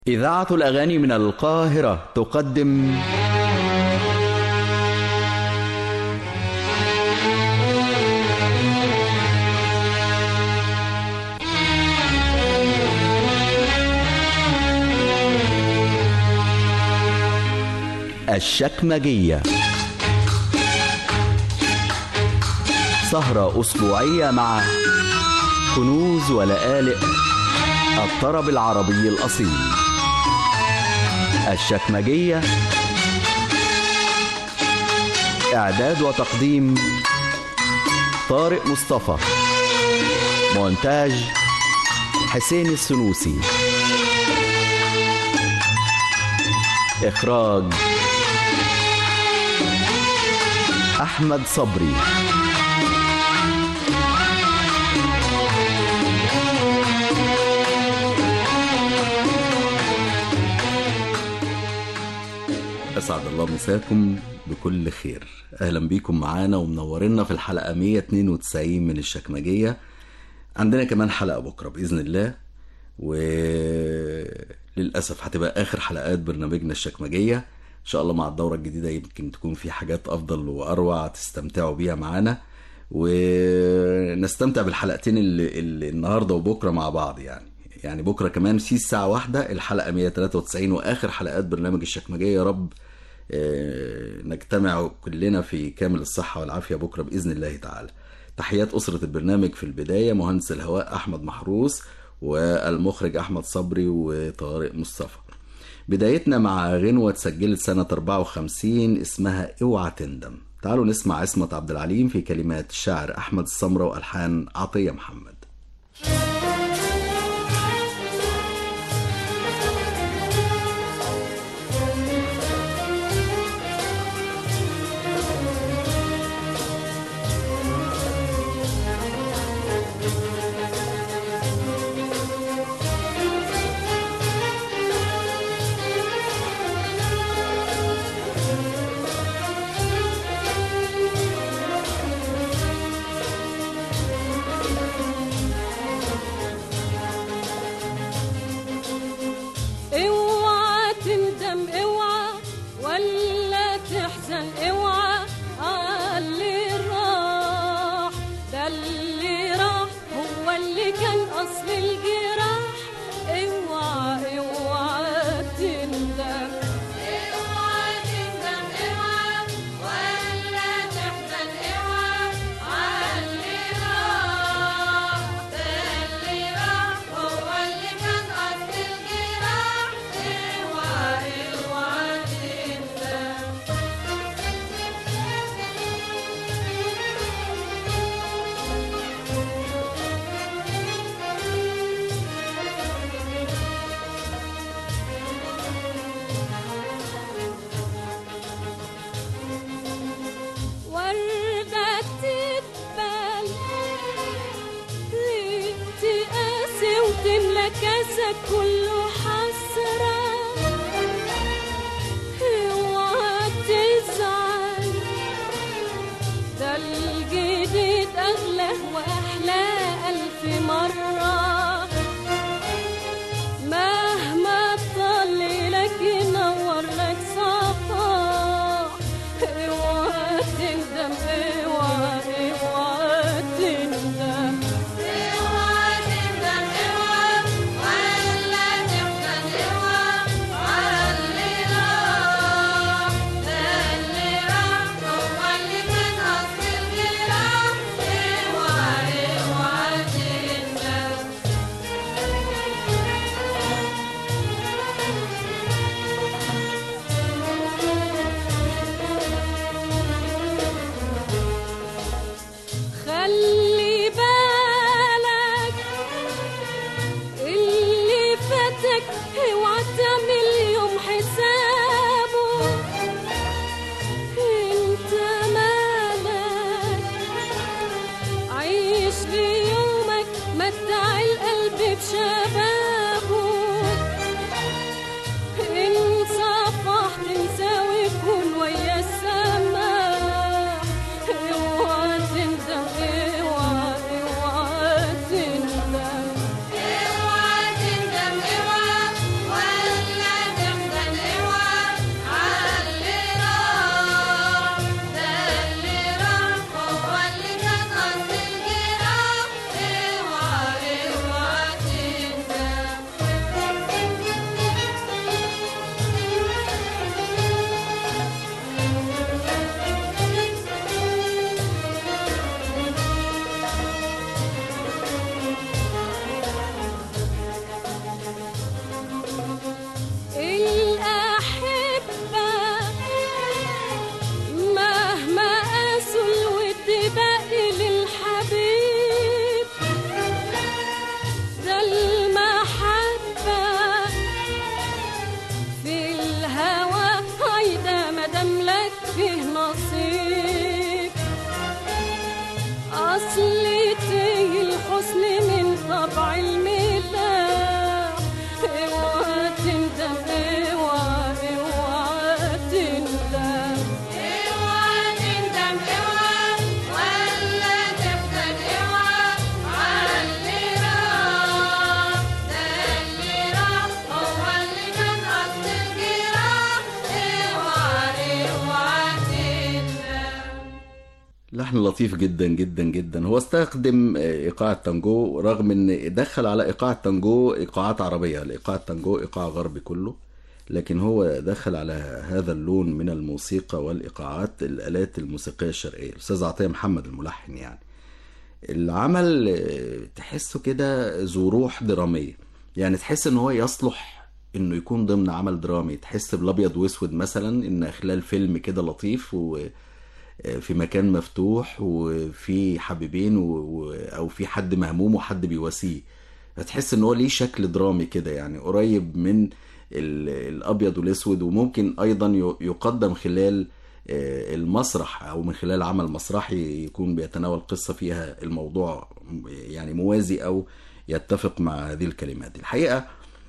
إذاعة الأغاني من القاهرة تقدم الشكمجية سهرة أسبوعية مع كنوز ولآلئ الطرب العربي الأصيل الشكمجية إعداد وتقديم طارق مصطفى مونتاج حسين السنوسي إخراج أحمد صبري أسعد الله مساكم بكل خير أهلا بيكم معانا ومنورنا في الحلقة 192 من الشكمجية عندنا كمان حلقة بكرة بإذن الله وللأسف هتبقى آخر حلقات برنامجنا الشكمجية إن شاء الله مع الدورة الجديدة يمكن تكون في حاجات أفضل وأروع تستمتعوا بيها معانا ونستمتع بالحلقتين اللي, اللي النهاردة وبكرة مع بعض يعني يعني بكرة كمان في الساعة واحدة الحلقة 193 وآخر حلقات برنامج الشكمجية يا رب آه، نجتمع كلنا في كامل الصحة والعافية بكرة بإذن الله تعالى تحيات أسرة البرنامج في البداية مهندس الهواء أحمد محروس والمخرج أحمد صبري وطارق مصطفى بدايتنا مع غنوة اتسجلت سنة 54 اسمها اوعى تندم تعالوا نسمع عصمت عبد العليم في كلمات الشاعر أحمد السمرة وألحان عطية محمد اوعى تندم اوعى ولا تحزن اوعى عاللي راح ده اللي راح هو اللي كان اصل الجراح اوعى اوعى تندم اوعى تندم اوعى ولا تحزن اوعى عاللي راح ده اللي راح هو اللي كان اصل الجراح اوعى اوعى تندم وردة تتبل ليه تقاسي وتملى كاسك كله حسرة اوعى تزعل ده الجديد أغلى وأحلى ألف مرة مهما طل لك ينور لك صباح اوعى تندم اوعى اوعى تندم اوعى تندم اوعى ولا لك فيه نصيب أصلتي الحسن من طبع الملاح اوعى تندم اوعى اوعى تندم اوعى تندم اوعى ولا تحزن اوعى علي راح ده اللي راح هو اللي كان قصد الجراح اوعى اوعى تندم لحن لطيف جدا جدا جدا هو استخدم آه، ايقاع التانجو رغم ان دخل على ايقاع التانجو ايقاعات عربيه الايقاع التانجو ايقاع غربي كله لكن هو دخل على هذا اللون من الموسيقى والايقاعات الالات الموسيقيه الشرقيه الاستاذ عطيه محمد الملحن يعني العمل آه، تحسه كده ذو روح دراميه يعني تحس ان هو يصلح انه يكون ضمن عمل درامي تحس بالابيض واسود مثلا ان خلال فيلم كده لطيف و في مكان مفتوح وفي حبيبين و... و... او في حد مهموم وحد بيواسيه هتحس ان هو ليه شكل درامي كده يعني قريب من ال... الابيض والاسود وممكن ايضا ي... يقدم خلال آه، المسرح او من خلال عمل مسرحي يكون بيتناول قصة فيها الموضوع يعني موازي او يتفق مع هذه الكلمات الحقيقة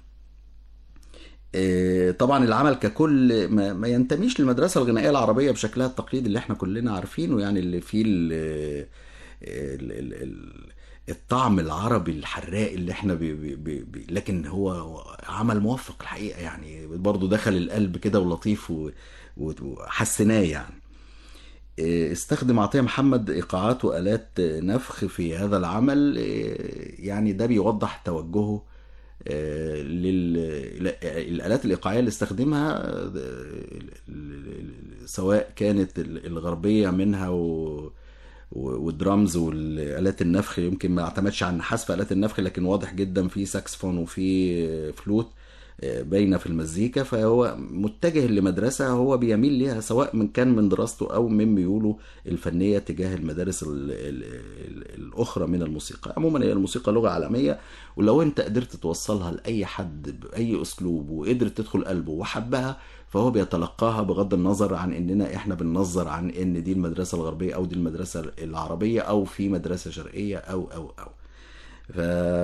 آه، طبعا العمل ككل ما, ما ينتميش للمدرسة الغنائية العربية بشكلها التقليدي اللي احنا كلنا عارفينه يعني اللي فيه ال ال ال ال الطعم العربي الحراق اللي احنا بي بي بي بي لكن هو عمل موفق الحقيقة يعني برضه دخل القلب كده ولطيف و- و- وحسناه يعني آه، استخدم عطية محمد إيقاعات وآلات نفخ في هذا العمل آه، يعني ده بيوضح توجهه آه، لل لا، الآلات الإيقاعية اللي استخدمها آه، ال- ال- سواء كانت ال- الغربية منها و و- والدرامز والآلات النفخ يمكن ما اعتمدش على النحاس في آلات النفخ لكن واضح جدا في ساكسفون وفي فلوت آه، باينه في المزيكا فهو متجه لمدرسه هو بيميل ليها سواء من كان من دراسته او من ميوله الفنيه تجاه المدارس ال ال ال الاخرى من الموسيقى عموما هي الموسيقى لغه عالميه ولو انت قدرت توصلها لاي حد باي اسلوب وقدرت تدخل قلبه وحبها فهو بيتلقاها بغض النظر عن اننا احنا بننظر عن ان دي المدرسه الغربيه او دي المدرسه العربيه او في مدرسه شرقيه او او او ف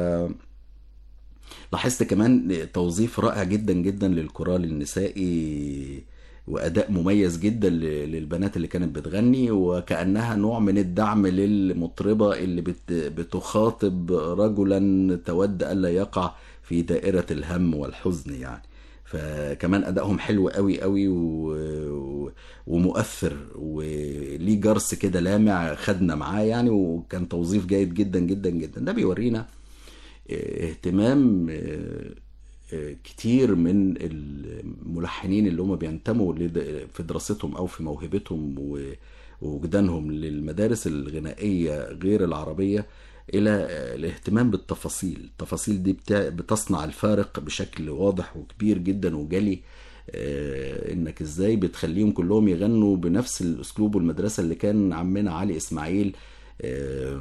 لاحظت كمان توظيف رائع جدا جدا للكورال النسائي واداء مميز جدا ل- للبنات اللي كانت بتغني وكانها نوع من الدعم للمطربه اللي بت بتخاطب رجلا تود الا يقع في دائره الهم والحزن يعني فكمان ادائهم حلو قوي قوي و... و- ومؤثر وليه جرس كده لامع خدنا معاه يعني وكان توظيف جيد جدا جدا جدا ده بيورينا اهتمام آه، آه، كتير من الملحنين اللي هم بينتموا لد- في دراستهم او في موهبتهم و- ووجدانهم للمدارس الغنائيه غير العربيه الى آه، الاهتمام بالتفاصيل التفاصيل دي بتاع- بتصنع الفارق بشكل واضح وكبير جدا وجلي آه، انك ازاي بتخليهم كلهم يغنوا بنفس الاسلوب والمدرسه اللي كان عمنا علي اسماعيل آه،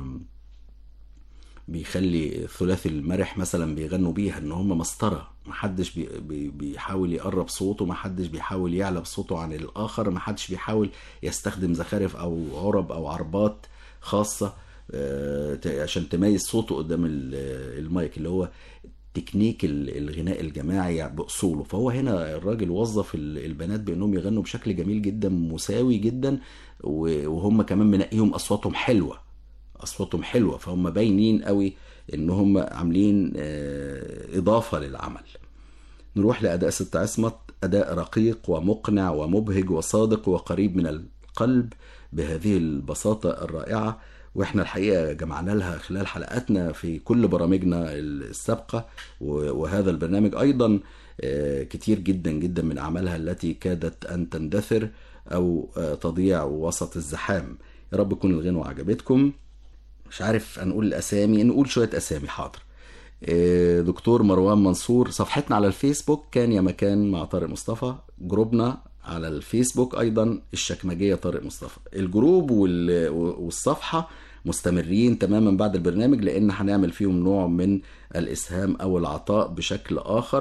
بيخلي ثلاثي المرح مثلا بيغنوا بيها ان هم مسطره محدش بي بي بيحاول يقرب صوته محدش بيحاول يعلى بصوته عن الاخر محدش بيحاول يستخدم زخارف او عرب او عربات خاصه آه، ت- عشان تميز صوته قدام ال- المايك اللي هو تكنيك ال- الغناء الجماعي باصوله فهو هنا الراجل وظف ال- البنات بانهم يغنوا بشكل جميل جدا مساوي جدا و- وهم كمان منقيهم اصواتهم حلوه اصواتهم حلوه فهم باينين قوي ان هم عاملين آه، اضافه للعمل نروح لاداء ست عصمت اداء رقيق ومقنع ومبهج وصادق وقريب من القلب بهذه البساطه الرائعه واحنا الحقيقه جمعنا لها خلال حلقاتنا في كل برامجنا السابقه و- وهذا البرنامج ايضا آه، كتير جدا جدا من اعمالها التي كادت ان تندثر او آه، تضيع وسط الزحام يا رب تكون الغنوه عجبتكم مش عارف هنقول الاسامي نقول شويه اسامي حاضر آه، دكتور مروان منصور صفحتنا على الفيسبوك كان يا مكان مع طارق مصطفى جروبنا على الفيسبوك ايضا الشكمجيه طارق مصطفى الجروب وال- والصفحه مستمرين تماما بعد البرنامج لان هنعمل فيهم نوع من الاسهام او العطاء بشكل اخر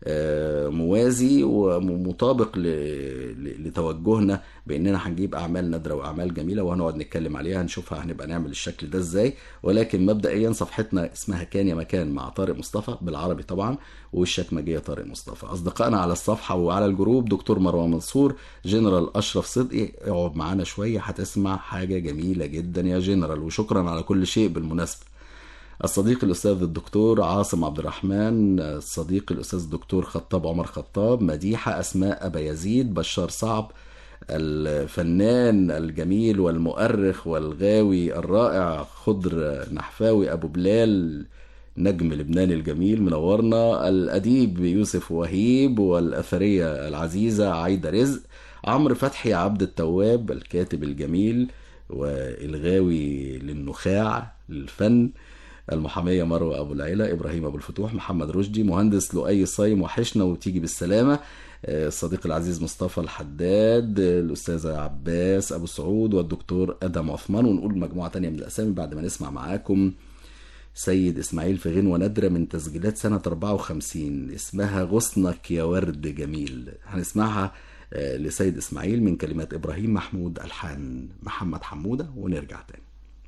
آه، موازي ومطابق ل- ل- لتوجهنا باننا هنجيب اعمال نادره واعمال جميله وهنقعد نتكلم عليها هنشوفها هنبقى نعمل الشكل ده ازاي ولكن مبدئيا صفحتنا اسمها كان يا مكان مع طارق مصطفى بالعربي طبعا والشكمجيه طارق مصطفى اصدقائنا على الصفحه وعلى الجروب دكتور مروان منصور جنرال اشرف صدقي اقعد معانا شويه هتسمع حاجه جميله جدا يا جنرال وشكرا على كل شيء بالمناسبه الصديق الأستاذ الدكتور عاصم عبد الرحمن الصديق الأستاذ الدكتور خطاب عمر خطاب مديحة أسماء أبا يزيد بشار صعب الفنان الجميل والمؤرخ والغاوي الرائع خضر نحفاوي أبو بلال نجم لبناني الجميل منورنا الأديب يوسف وهيب والأثرية العزيزة عايدة رزق عمرو فتحي عبد التواب الكاتب الجميل والغاوي للنخاع للفن المحامية مروة أبو العيلة إبراهيم أبو الفتوح محمد رشدي مهندس لؤي صايم وحشنا وتيجي بالسلامة آه، الصديق العزيز مصطفى الحداد آه، الأستاذة عباس أبو سعود والدكتور أدم عثمان ونقول مجموعة تانية من الأسامي بعد ما نسمع معاكم سيد إسماعيل في غنوة نادرة من تسجيلات سنة 54 اسمها غصنك يا ورد جميل هنسمعها آه، لسيد إسماعيل من كلمات إبراهيم محمود ألحان محمد حمودة ونرجع تاني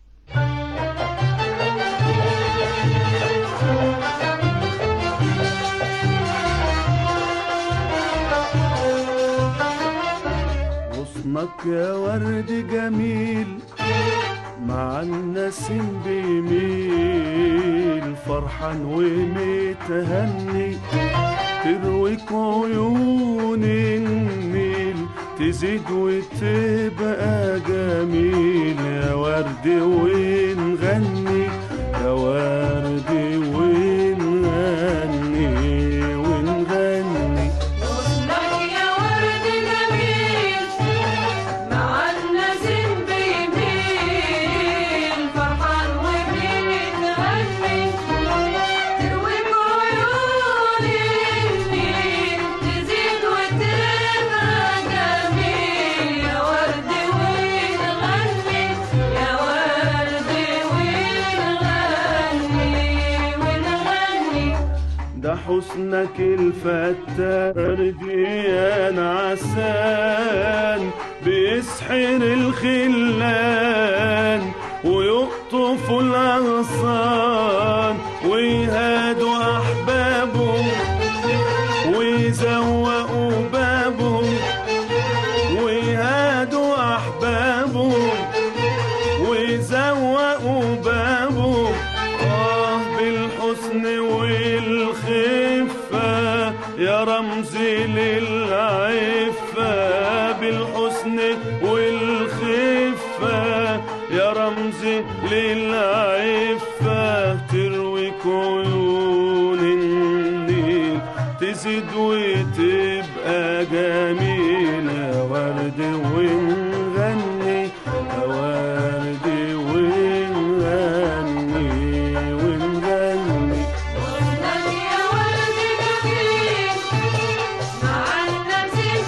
غصنك يا ورد جميل مع النسيم بيميل فرحان ومتهني ترويك عيون النيل تزيد وتبقى جميل يا ورد ونغني يا ورد ونغني ونغني غصنك يا ورد جميل مع النسيم بيميل فرحان وبيتغني تروي بعيون النيل تزيد وتبقى جميل يا ورد ونغني يا ورد ونغني ونغني ده حسنك الفتار ديان عسان بيسحر الخلان ويقطف الأغصان ويهادوا أحبابهم ويزوقوا بابهم ويهادوا أحبابهم ويزوقوا بابهم آه بالحسن والخفة يا رمزي للعفة بالحسن والخفة يا رمزي للعفة ترويك عيون النيل تزيد وتبقى جميلة يا ورد ونغني يا ورد ونغني ونغني غصنك يا ورد جميل مع النسيم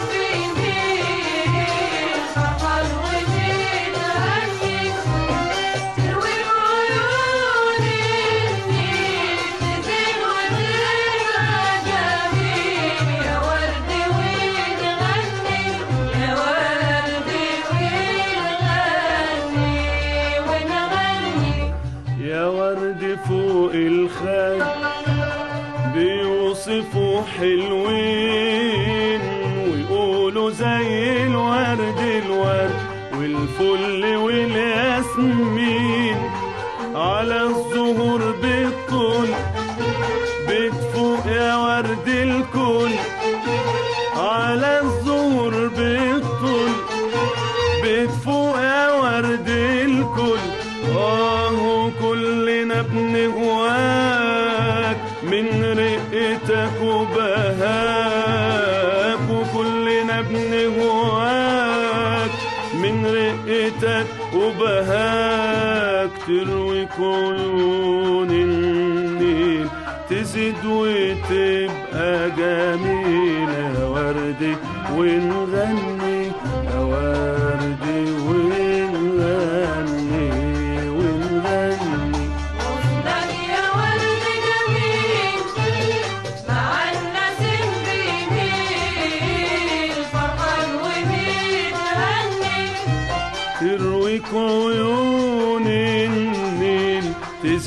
بيميل فرحان وبيتغني تروي بعيون النيل تزيد وتبقى جميل يا ورد ونغني يا ورد ونغني ونغني يا ورد فوق الخد بيوصفوا حلوين ويقولوا زي الورد الورد والفل والياسمين على الزهور بالطول بتفوق يا ورد الكل على الزهور بالطول بتفوق يا ورد الكل اه كلنا بنهواك من رقتك وبهاك وكلنا بنهواك من رقتك وبهاك ترويك عيون النيل تزيد وتبقى جميلة يا وردي ونغني يا وردي ونغني ونغني غصنك يا ورد جميل مع النسيم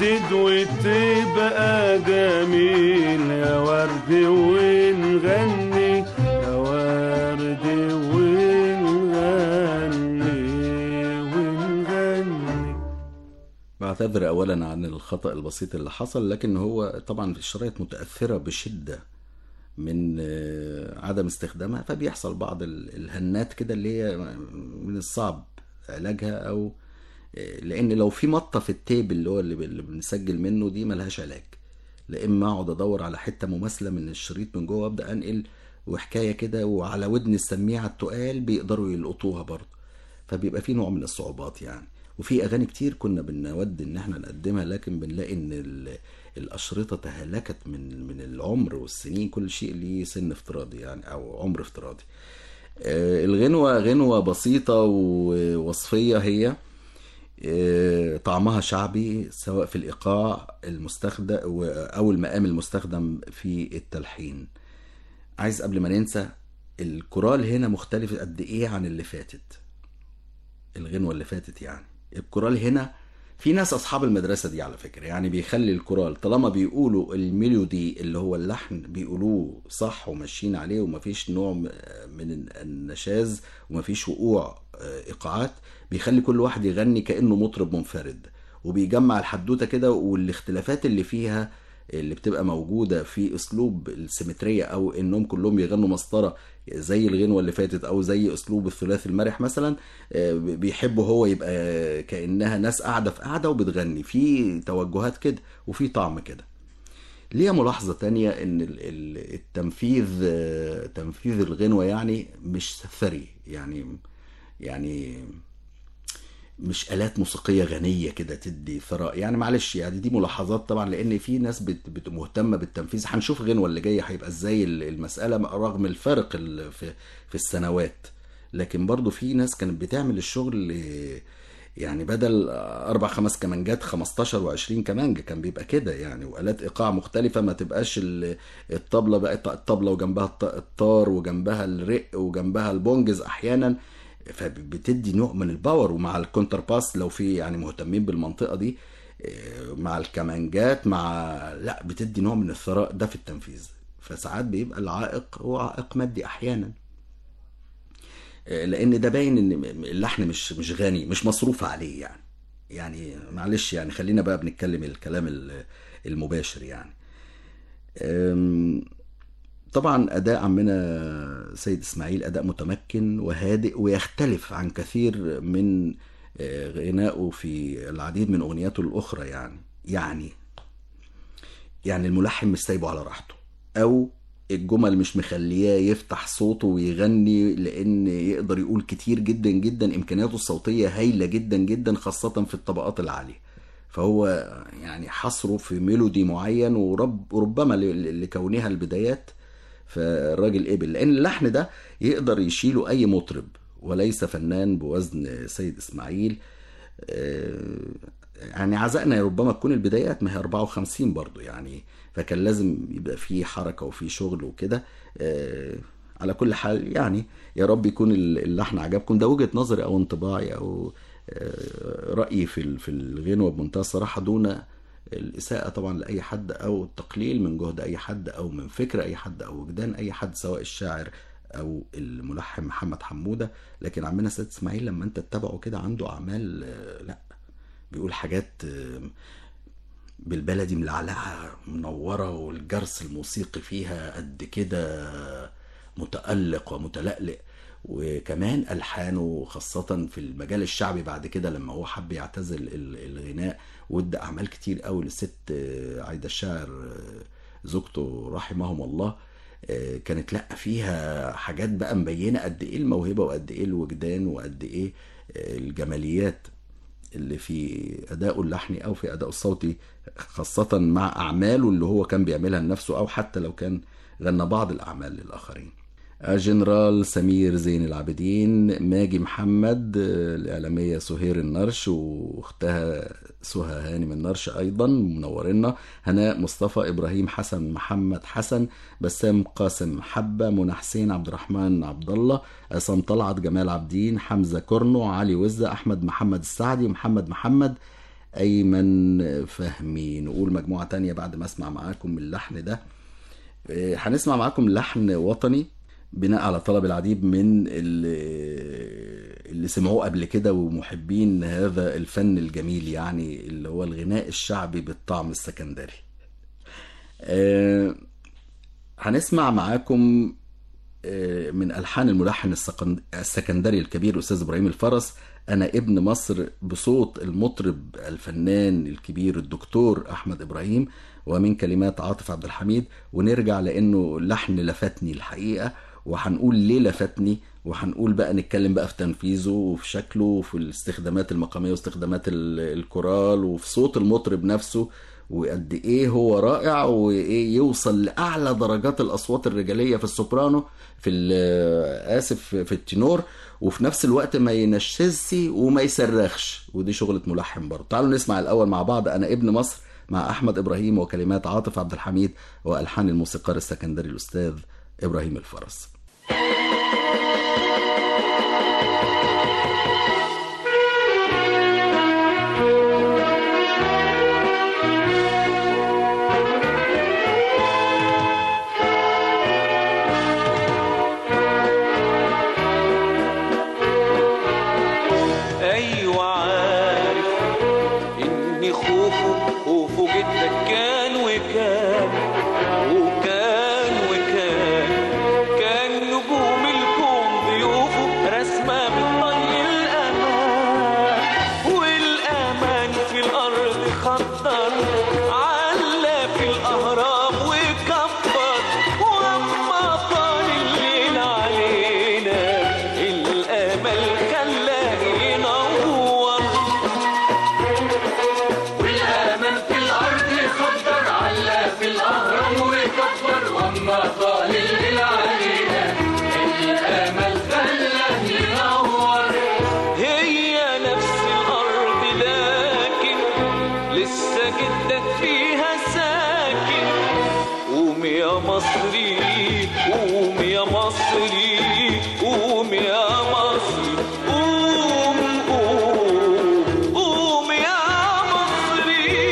تزيد وتبقى جميل يا ورد ونغني يا ورد ونغني ونغني بعتذر اولا عن الخطا البسيط اللي حصل لكن هو طبعا الشرايط متاثره بشده من آه، عدم استخدامها فبيحصل بعض ال- الهنات كده اللي هي من الصعب علاجها او آه، لان لو في مطه في التيب اللي هو اللي ب- اللي بنسجل منه دي ملهاش علاج لا اما اقعد ادور على حته مماثله من الشريط من جوه وابدا انقل وحكايه كده وعلى ودن السميعه التقال بيقدروا يلقطوها برضه فبيبقى في نوع من الصعوبات يعني وفي اغاني كتير كنا بنود ان احنا نقدمها لكن بنلاقي ان ال- الاشرطه تهلكت من من العمر والسنين كل شيء ليه سن افتراضي يعني او عمر افتراضي آه، الغنوه غنوه بسيطه ووصفيه هي آه، طعمها شعبي سواء في الايقاع المستخدم او المقام المستخدم في التلحين عايز قبل ما ننسى الكورال هنا مختلف قد ايه عن اللي فاتت الغنوة اللي فاتت يعني الكورال هنا في ناس اصحاب المدرسة دي على فكرة يعني بيخلي الكورال طالما بيقولوا الميلودي اللي هو اللحن بيقولوه صح وماشيين عليه ومفيش نوع م- من النشاز ومفيش وقوع آه، ايقاعات بيخلي كل واحد يغني كأنه مطرب منفرد وبيجمع الحدوتة كده والاختلافات اللي فيها اللي بتبقى موجودة في اسلوب السيمترية او انهم كلهم يغنوا مسطرة زي الغنوة اللي فاتت او زي اسلوب الثلاثي المرح مثلا آه، بيحبوا هو يبقى كأنها ناس قاعدة في قاعدة وبتغني في توجهات كده وفي طعم كده ليا ملاحظة تانية ان ال- ال- التنفيذ آه، تنفيذ الغنوة يعني مش ثري يعني يعني مش آلات موسيقية غنية كده تدي ثراء يعني معلش يعني دي ملاحظات طبعا لأن في ناس بت بت مهتمة بالتنفيذ هنشوف غنوة اللي جاية هيبقى ازاي ال- المسألة رغم الفرق ال- في في السنوات لكن برضو في ناس كانت بتعمل الشغل آه، يعني بدل اربع خمس كمانجات 15 و20 كمانجة كان بيبقى كده يعني والات ايقاع مختلفه ما تبقاش ال- الطبله بقت الطبله وجنبها الط- الطار وجنبها الرق وجنبها البونجز احيانا فبتدي نوع من الباور ومع الكونتر باس لو في يعني مهتمين بالمنطقه دي آه، مع الكمانجات مع لا بتدي نوع من الثراء ده في التنفيذ فساعات بيبقى العائق هو عائق مادي احيانا لان ده باين ان اللحن مش مش غني مش مصروف عليه يعني يعني معلش يعني خلينا بقى بنتكلم الكلام ال- المباشر يعني أم، طبعا اداء عمنا سيد اسماعيل اداء متمكن وهادئ ويختلف عن كثير من آه، غنائه في العديد من اغنياته الاخرى يعني يعني يعني الملحن مش سايبه على راحته او الجمل مش مخلياه يفتح صوته ويغني لان يقدر يقول كتير جدا جدا امكانياته الصوتيه هايله جدا جدا خاصه في الطبقات العاليه فهو يعني حصره في ميلودي معين ورب ربما ل- لكونها البدايات فالراجل قبل لان اللحن ده يقدر يشيله اي مطرب وليس فنان بوزن سيد اسماعيل آه، يعني عزقنا ربما تكون البدايات ما هي 54 برضو يعني فكان لازم يبقى في حركة وفي شغل وكده آه، على كل حال يعني يا رب يكون اللحن عجبكم ده وجهة نظري او انطباعي او آه، رأيي في ال- في الغنوة بمنتهى الصراحة دون الإساءة طبعا لأي حد أو التقليل من جهد أي حد أو من فكر أي حد أو وجدان أي حد سواء الشاعر أو الملحن محمد حمودة لكن عمنا سيد إسماعيل لما أنت تتابعه كده عنده أعمال آه، لأ بيقول حاجات آه، بالبلدي ملعلعة منورة والجرس الموسيقي فيها قد كده متألق ومتلألئ وكمان ألحانه خاصة في المجال الشعبي بعد كده لما هو حب يعتزل ال- الغناء وادى أعمال كتير قوي للست آه، عايدة الشاعر آه، زوجته رحمهم الله آه، كانت لا فيها حاجات بقى مبينة قد ايه الموهبة وقد ايه الوجدان وقد ايه آه، الجماليات اللي في أدائه اللحني أو في أدائه الصوتي خاصة مع أعماله اللي هو كان بيعملها لنفسه أو حتى لو كان غنى بعض الأعمال للآخرين جنرال سمير زين العابدين ماجي محمد آه، الإعلامية سهير النرش وأختها سهى هانم النرش أيضا منورنا هناء مصطفى إبراهيم حسن محمد حسن بسام قاسم حبة منى حسين عبد الرحمن عبد الله عصام طلعت جمال عبدين حمزة كورنو علي وزة أحمد محمد السعدي محمد محمد ايمن فهمي نقول مجموعه تانية بعد ما اسمع معاكم اللحن ده آه، هنسمع معاكم لحن وطني بناء على طلب العديد من اللي, اللي سمعوه قبل كده ومحبين هذا الفن الجميل يعني اللي هو الغناء الشعبي بالطعم السكندري آه، هنسمع معاكم آه، من ألحان الملحن السكن- السكندري الكبير أستاذ إبراهيم الفرس أنا ابن مصر بصوت المطرب الفنان الكبير الدكتور أحمد إبراهيم ومن كلمات عاطف عبد الحميد ونرجع لأنه لحن لفتني الحقيقة وهنقول ليه لفتني وهنقول بقى نتكلم بقى في تنفيذه وفي شكله وفي الاستخدامات المقامية واستخدامات ال- الكورال وفي صوت المطرب نفسه وقد ايه هو رائع وايه يوصل لاعلى درجات الاصوات الرجاليه في السوبرانو في ال- اسف في التينور وفي نفس الوقت ما ينشزش وما يصرخش ودي شغله ملحن برضه تعالوا نسمع الاول مع بعض انا ابن مصر مع احمد ابراهيم وكلمات عاطف عبد الحميد والحان الموسيقار السكندري الاستاذ ابراهيم الفرس ايوه عارف ان خوفه خوفه جدك كان وكان وكان وكان كان نجوم الكون ضيوفه رسمه بطي الامان والامان في الارض خطر على في الاهرام وكبر واما طال الليل علينا الامل خلاه ينور والامل في الارض خطر على في الاهرام وكبر واما طال الليل علينا الامل خلاه ينور هي نفس الأرض لكن لسه جدك فيها ساكن قوم يا مصري قوم يا مصري قوم يا مصري قوم قوم قوم يا مصري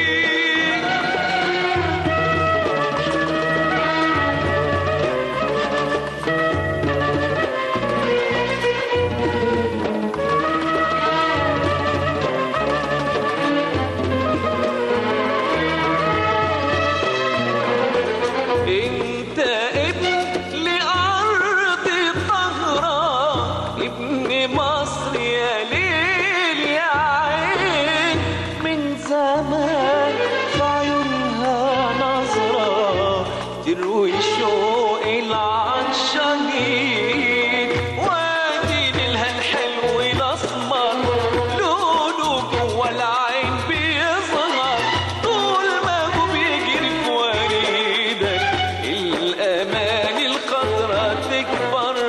انت ابن لأرض طهرة ابن مصر يا ليل يا عين من زمان في عيونها نظرة تروي شوق العطشانين وادي نيلها الحلو الاسمر لونه جوه العين بيظهر طول ما هو بيجري في وريدك الامان الخضرا تكبر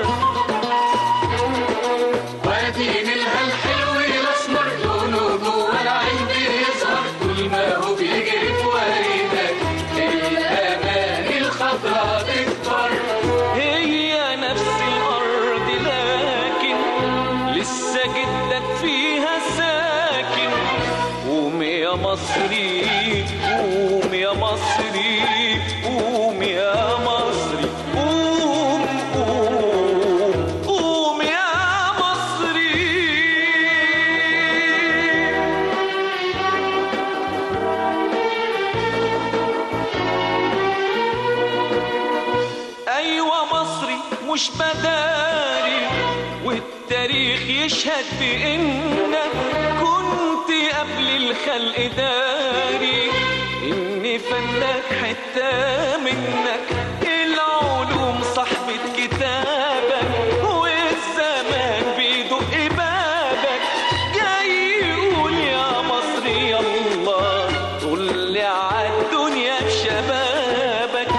وادي نيلها الحلو الاسمر لونه جوه العين بيظهر طول ما هو بيجري في وريدك الامان الخضراء تكبر هي نفس الأرض لكن لسه جدك فيها ساكن قوم يا مصري قوم يا مصري قوم يا مصري قوم قوم قوم يا مصري أيوة مصري مش بداري والتاريخ يشهد بإنك كنت قبل الخلق داري إن فنك حتة منك العلوم صاحبة كتابك والزمان بيدق بابك جاي يقول يا مصري يلا طل عالدنيا بشبابك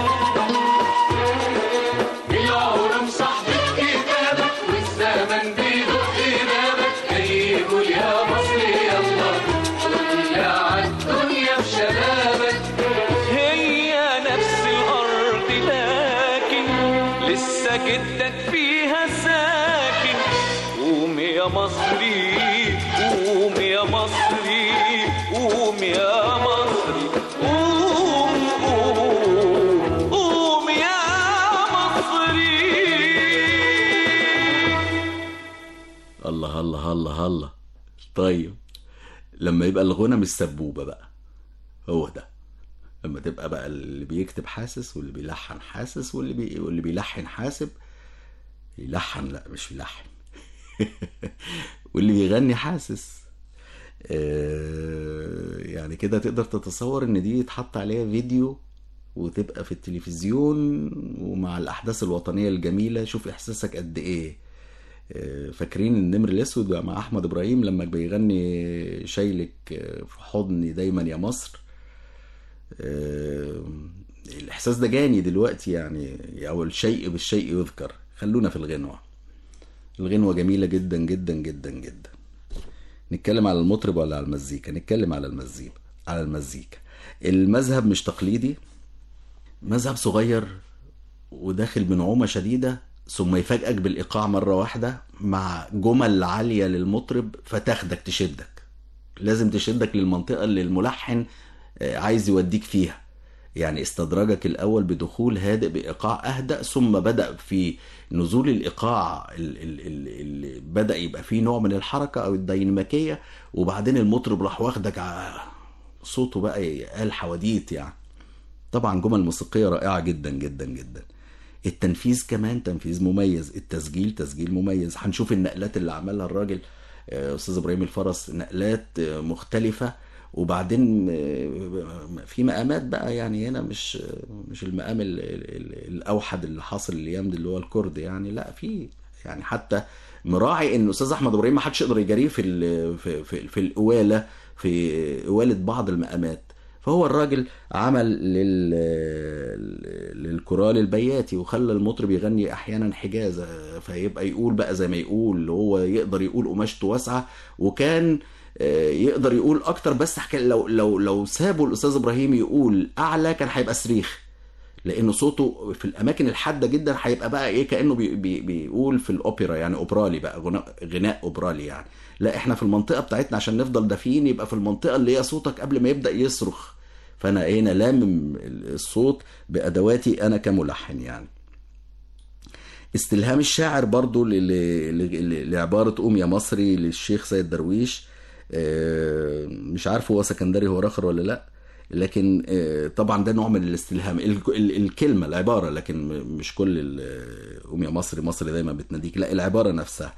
العلوم صاحبة كتابك والزمن بيدق بابك جاي يقول يا مصر يلا قول عالدنيا بشبابك هي نفس الأرض لكن لسه جدك فيها ساكن قوم يا مصري قوم يا مصري هلا هلا هلا طيب لما يبقى الغنى مش سبوبة بقى هو ده لما تبقى بقى اللي بيكتب حاسس واللي بيلحن حاسس واللي بي... واللي بيلحن حاسب يلحن لا مش يلحن واللي بيغني حاسس آه، يعني كده تقدر تتصور ان دي يتحط عليها فيديو وتبقى في التلفزيون ومع الاحداث الوطنيه الجميله شوف احساسك قد ايه آه، فاكرين النمر الاسود بقى مع احمد ابراهيم لما بيغني شايلك آه، في حضني دايما يا مصر آه، الاحساس ده جاني دلوقتي يعني او الشيء بالشيء يذكر خلونا في الغنوه الغنوه جميله جدا جدا جدا جدا نتكلم على المطرب ولا على المزيكا نتكلم على المزيكا على المزيكا المذهب مش تقليدي مذهب صغير وداخل بنعومة شديدة ثم يفاجئك بالإيقاع مرة واحدة مع جمل عالية للمطرب فتاخدك تشدك لازم تشدك للمنطقة اللي الملحن آه، عايز يوديك فيها يعني استدرجك الأول بدخول هادئ بإيقاع أهدأ ثم بدأ في نزول الإيقاع اللي بدأ يبقى فيه نوع من الحركة أو الديناميكية وبعدين المطرب راح واخدك ع- صوته بقى قال حواديت يعني طبعا جمل موسيقية رائعة جدا جدا جدا التنفيذ كمان تنفيذ مميز التسجيل تسجيل مميز هنشوف النقلات اللي عملها الراجل آه، استاذ ابراهيم الفرس نقلات آه، مختلفة وبعدين آه، في مقامات بقى يعني هنا مش مش المقام ال- ال- ال- الاوحد اللي حاصل الايام دي اللي هو الكرد يعني لا في يعني حتى مراعي ان استاذ احمد ابراهيم ما حدش يقدر يجاريه في ال- في في, في الاواله في اواله بعض المقامات فهو الراجل عمل لل للكورال البياتي وخلى المطرب يغني احيانا حجازه فيبقى يقول بقى زي ما يقول اللي هو يقدر يقول قماشته واسعه وكان آه، يقدر يقول اكتر بس حكا لو لو لو سابوا الاستاذ ابراهيم يقول اعلى كان هيبقى صريخ لان صوته في الاماكن الحاده جدا هيبقى بقى ايه كانه بي بي بيقول في الاوبرا يعني اوبرالي بقى غناء غناء اوبرالي يعني لا احنا في المنطقه بتاعتنا عشان نفضل دافيين يبقى في المنطقه اللي هي صوتك قبل ما يبدا يصرخ فانا هنا لامم الصوت بادواتي انا كملحن يعني استلهام الشاعر برضو ل- ل- ل- لعبارة قوم يا مصري للشيخ سيد درويش آه، مش عارف هو سكندري هو رخر ولا لا لكن آه، طبعا ده نوع من الاستلهام ال- ال- الكلمة العبارة لكن م- مش كل ال- قوم يا مصري مصري دايما بتناديك لا العبارة نفسها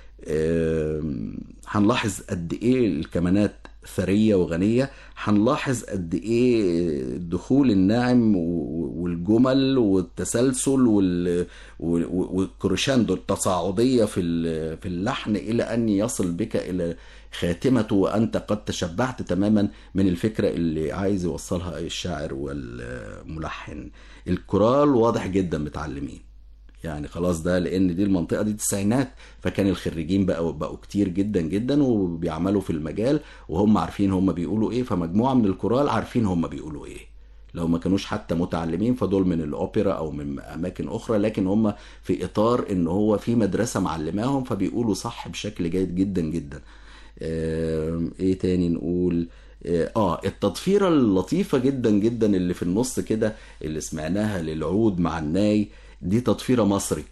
آم، هنلاحظ قد ايه الكمانات ثرية وغنية هنلاحظ قد ايه الدخول الناعم و- والجمل والتسلسل وال- وال- والكروشاندو التصاعدية في ال- في اللحن إلى أن يصل بك إلى خاتمته وأنت قد تشبعت تماما من الفكرة اللي عايز يوصلها الشاعر والملحن الكورال واضح جدا متعلمين يعني خلاص ده لان دي المنطقه دي التسعينات فكان الخريجين بقوا بقوا كتير جدا جدا وبيعملوا في المجال وهم عارفين هم بيقولوا ايه فمجموعه من الكورال عارفين هم بيقولوا ايه لو ما كانوش حتى متعلمين فدول من الاوبرا او من اماكن اخرى لكن هم في اطار ان هو في مدرسه معلماهم فبيقولوا صح بشكل جيد جدا جدا آم، ايه تاني نقول اه آه، التضفيره اللطيفه جدا جدا اللي في النص كده اللي سمعناها للعود مع الناي دي تضفيره مصري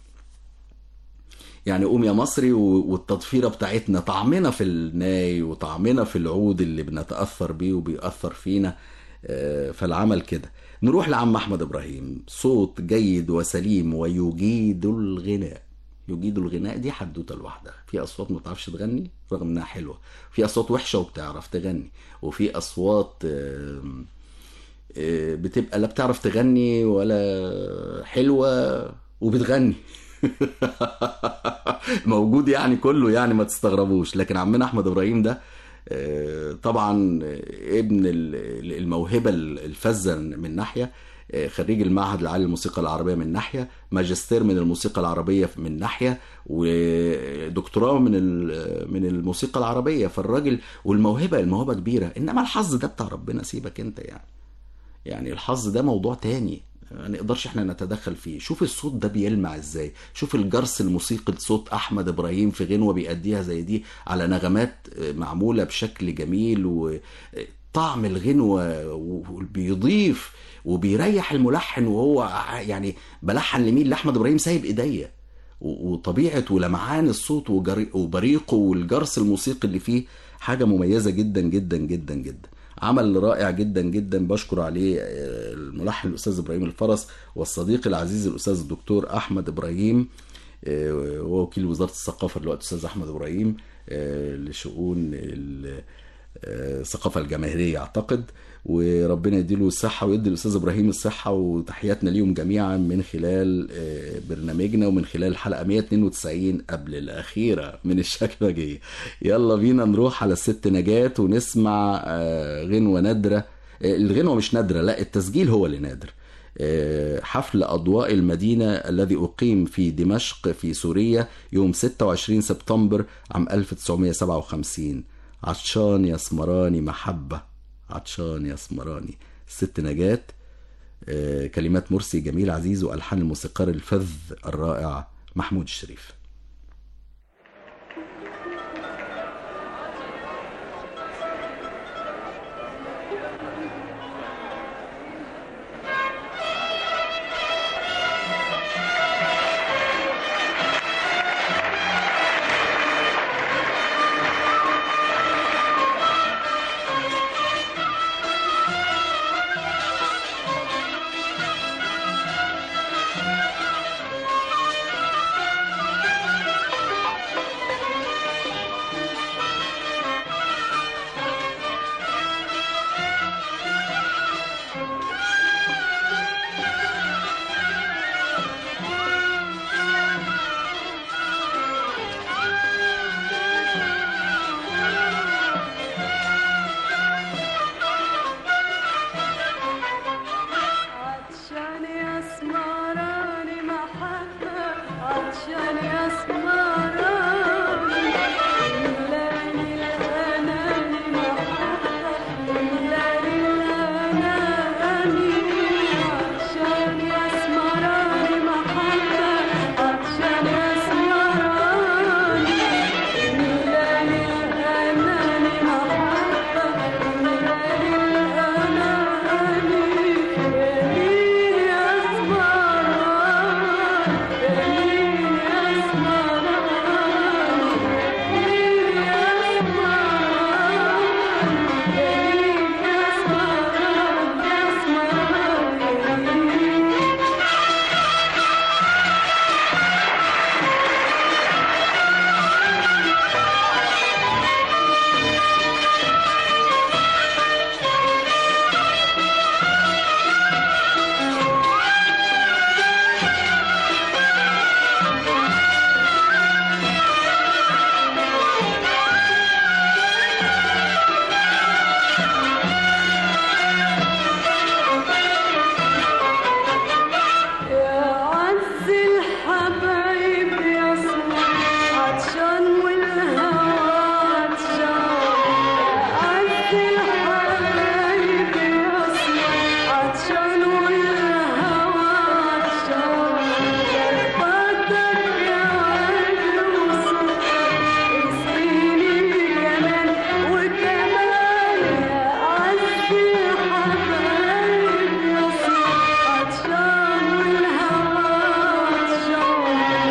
يعني قوم يا مصري و- والتضفيره بتاعتنا طعمنا في الناي وطعمنا في العود اللي بنتاثر بيه وبيأثر فينا آه، فالعمل كده نروح لعم احمد ابراهيم صوت جيد وسليم ويجيد الغناء يجيد الغناء دي حدوته لوحدها في اصوات ما بتعرفش تغني رغم انها حلوه في اصوات وحشه وبتعرف تغني وفي اصوات آم، آه، بتبقى لا بتعرف تغني ولا حلوه وبتغني موجود يعني كله يعني ما تستغربوش لكن عمنا احمد ابراهيم ده آه، طبعا آه، ابن ال- الموهبه الفذه من ناحيه آه، خريج المعهد العالي للموسيقى العربيه من ناحيه ماجستير من الموسيقى العربيه من ناحيه ودكتوراه من ال- من الموسيقى العربيه فالراجل والموهبه الموهبه كبيره انما الحظ ده بتاع ربنا سيبك انت يعني يعني الحظ ده موضوع تاني ما نقدرش احنا نتدخل فيه شوف الصوت ده بيلمع ازاي شوف الجرس الموسيقي لصوت احمد ابراهيم في غنوه بيأديها زي دي على نغمات معموله بشكل جميل وطعم الغنوه وبيضيف وبيريح الملحن وهو ع- يعني بلحن لمين لاحمد ابراهيم سايب ايديا و- وطبيعه ولمعان الصوت وجري- وبريقه والجرس الموسيقي اللي فيه حاجه مميزه جدا جدا جدا جدا عمل رائع جدا جدا بشكر عليه آه، الملحن الاستاذ ابراهيم الفرس والصديق العزيز الاستاذ الدكتور احمد ابراهيم آه، وهو وكيل وزاره الثقافه دلوقتي استاذ احمد ابراهيم آه، لشؤون ال- آه، الثقافه الجماهيريه اعتقد وربنا يديله الصحه ويدي الاستاذ ابراهيم الصحه وتحياتنا ليهم جميعا من خلال آه، برنامجنا ومن خلال الحلقه 192 قبل الاخيره من الشكمجيه يلا بينا نروح على الست نجاة ونسمع آه، غنوه نادره آه، الغنوه مش نادره لا التسجيل هو اللي نادر آه، حفل أضواء المدينة الذي أقيم في دمشق في سوريا يوم 26 سبتمبر عام 1957 عطشان يا اسمراني محبة عطشان يا اسمراني الست نجاة آه، كلمات مرسي جميل عزيز وألحان الموسيقار الفذ الرائع محمود الشريف عطشان يسمراني محبة عطشان يسمراني إملاني الأناني محبة إملاني الأناني عطشان يسمراني محبة عطشان يسمراني إملاني الأناني محبة إملاني الأناني يا عز الحبايب يا صوت عطشان والهوى عطشان يا عز الحبايب يا صوت عطشان والهوى عطشان يرفضك يا عين وصوتك اسقيني جمال وكمال يا عز الحبايب يا صوت عطشان والهوى عطشان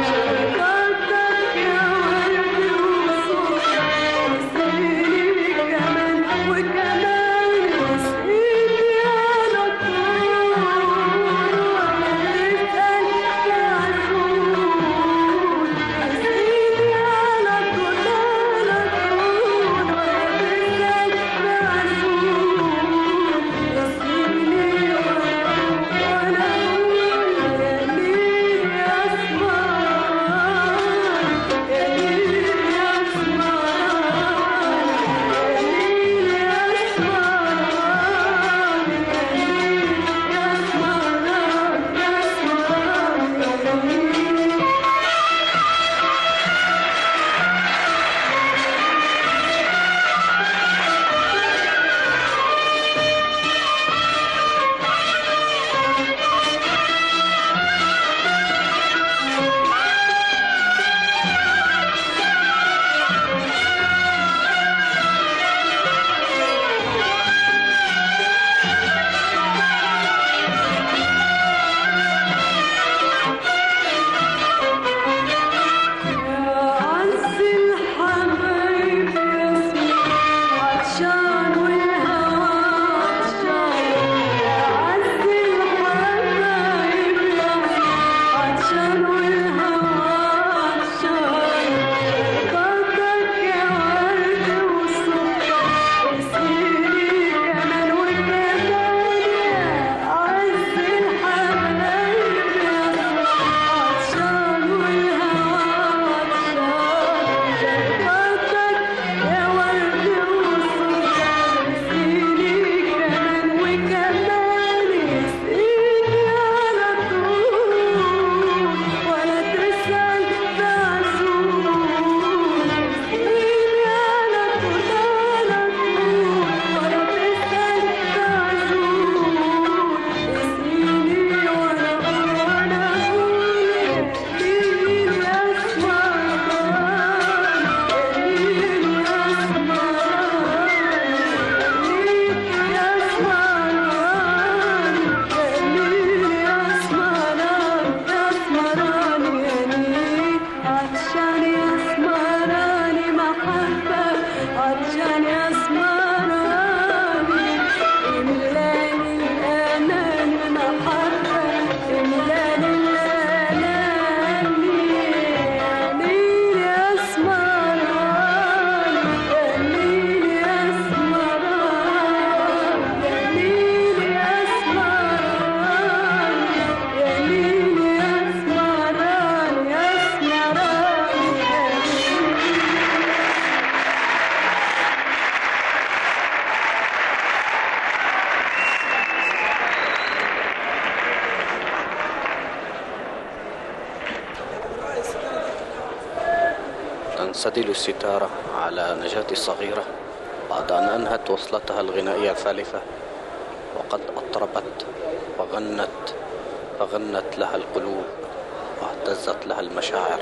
تنسدل الستارة على نجاة الصغيرة بعد أن أنهت وصلتها الغنائية الثالثة وقد أطربت وغنت فغنت لها القلوب واهتزت لها المشاعر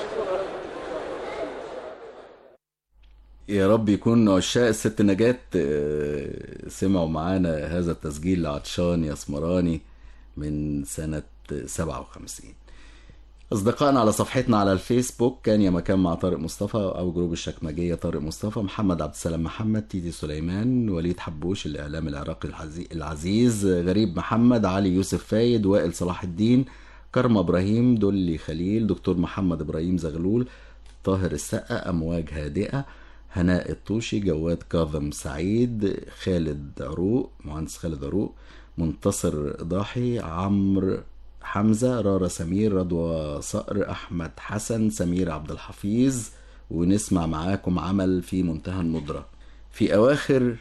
يا رب يكون عشاق الست نجاة آه، سمعوا معانا هذا التسجيل لعطشان يا اسمراني من سنة 57 أصدقائنا على صفحتنا على الفيسبوك كان يا مكان مع طارق مصطفى أو جروب الشكمجية طارق مصطفى محمد عبد السلام محمد تيتي سليمان وليد حبوش الإعلام العراقي الحزي- العزيز غريب محمد علي يوسف فايد وائل صلاح الدين كرم إبراهيم دولي خليل دكتور محمد إبراهيم زغلول طاهر السقا أمواج هادئة هناء الطوشي جواد كاظم سعيد خالد عروق مهندس خالد عروق منتصر ضاحي عمرو حمزة رارا سمير رضوى صقر أحمد حسن سمير عبد الحفيظ ونسمع معاكم عمل في منتهى الندرة في أواخر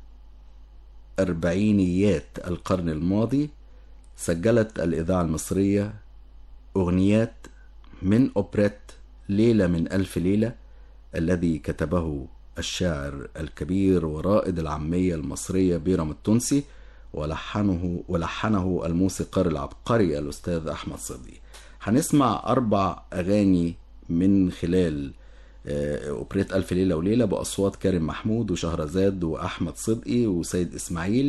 أربعينيات القرن الماضي سجلت الإذاعة المصرية أغنيات من أوبريت ليلة من ألف ليلة الذي كتبه الشاعر الكبير ورائد العامية المصرية بيرم التونسي ولحنه ولحنه الموسيقار العبقري الأستاذ أحمد صدقي هنسمع أربع أغاني من خلال آه، أوبريت ألف ليلة وليلة بأصوات كريم محمود وشهرزاد وأحمد صدقي وسيد إسماعيل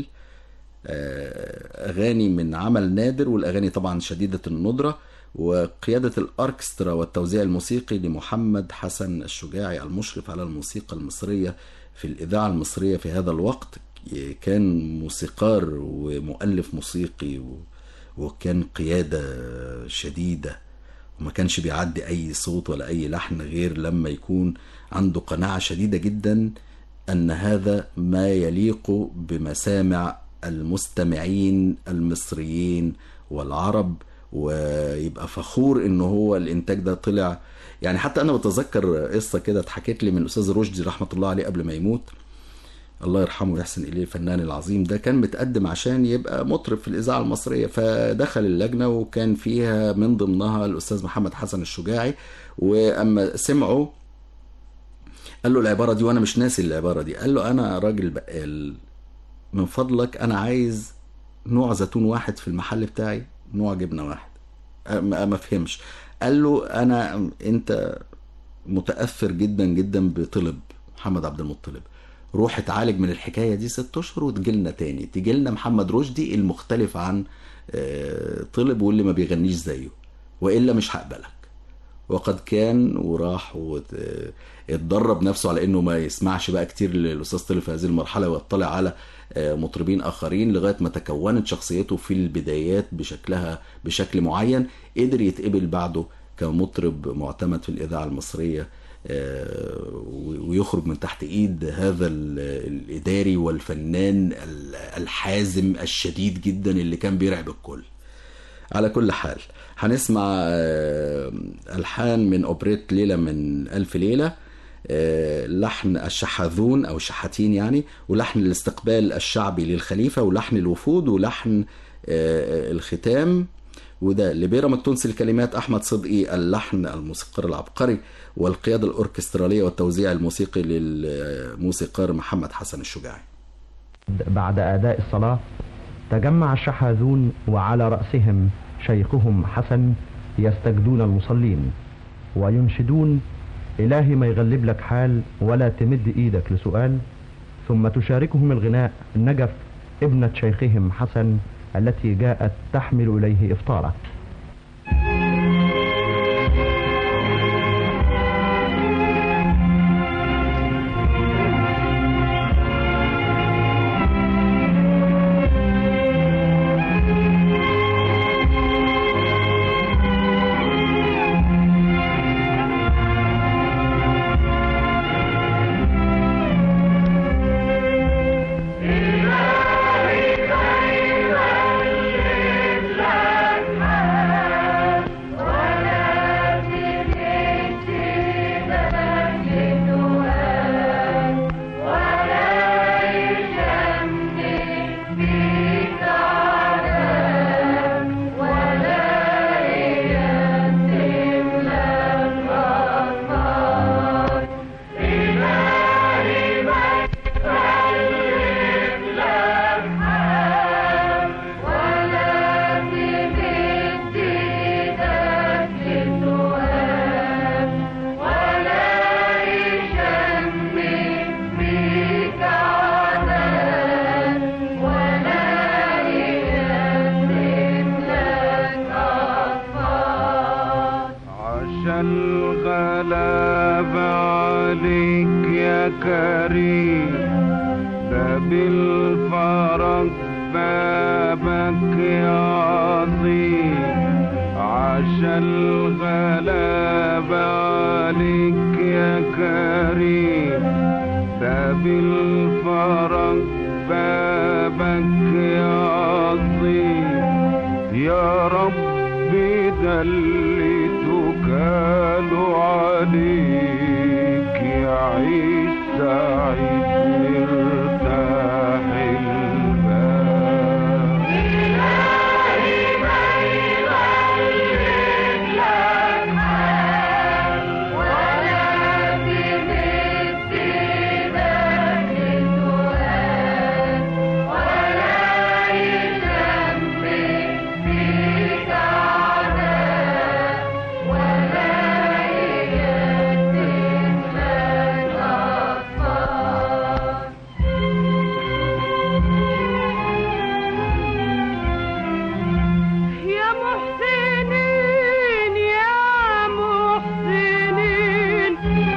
آه، أغاني من عمل نادر والأغاني طبعا شديدة الندرة وقيادة الأوركسترا والتوزيع الموسيقي لمحمد حسن الشجاعي المشرف على الموسيقى المصرية في الإذاعة المصرية في هذا الوقت كان موسيقار ومؤلف موسيقي و- وكان قيادة شديدة وما كانش بيعدي أي صوت ولا أي لحن غير لما يكون عنده قناعة شديدة جدا أن هذا ما يليق بمسامع المستمعين المصريين والعرب ويبقى فخور ان هو الانتاج ده طلع يعني حتى انا بتذكر قصه كده اتحكت لي من الاستاذ رشدي رحمه الله عليه قبل ما يموت الله يرحمه ويحسن اليه الفنان العظيم ده كان متقدم عشان يبقى مطرب في الاذاعه المصريه فدخل اللجنه وكان فيها من ضمنها الاستاذ محمد حسن الشجاعي واما سمعوا قال له العباره دي وانا مش ناسي العباره دي قال له انا راجل بقال من فضلك انا عايز نوع زيتون واحد في المحل بتاعي نوع جبنه واحد أه، ما ما فهمش قال له انا انت متاثر جدا جدا بطلب محمد عبد المطلب روح اتعالج من الحكايه دي ست اشهر وتجيلنا تاني تجيلنا محمد رشدي المختلف عن آه، طلب واللي ما بيغنيش زيه والا مش هقبلك وقد كان وراح واتدرب نفسه على انه ما يسمعش بقى كتير للاستاذ طلب في هذه المرحله ويطلع على آه، مطربين اخرين لغايه ما تكونت شخصيته في البدايات بشكلها بشكل معين قدر يتقبل بعده كمطرب معتمد في الاذاعه المصريه آه، و- ويخرج من تحت ايد هذا ال- الاداري والفنان ال- الحازم الشديد جدا اللي كان بيرعب الكل على كل حال هنسمع آه، ألحان من أوبريت ليلة من ألف ليلة آه، لحن الشحاذون أو الشحاتين يعني ولحن الاستقبال الشعبي للخليفة ولحن الوفود ولحن آه، الختام وده لبيرم التونسي الكلمات أحمد صدقي اللحن الموسيقار العبقري والقيادة الأوركسترالية والتوزيع الموسيقي للموسيقار محمد حسن الشجاعي بعد أداء الصلاة تجمع الشحاذون وعلى رأسهم شيخهم حسن يستجدون المصلين وينشدون إلهي ما يغلب لك حال ولا تمد إيدك لسؤال ثم تشاركهم الغناء نجف ابنة شيخهم حسن التي جاءت تحمل إليه إفطاره إلهي الغلاب عليك يا كريم ده بالفرج بابك يا عظيم عشان الغلاب عليك يا كريم ده بالفرج بابك يا عظيم يا رب ده اللي تكالوا عليك يعيش سعيد مرتاح البال يا محسنين يا محسنين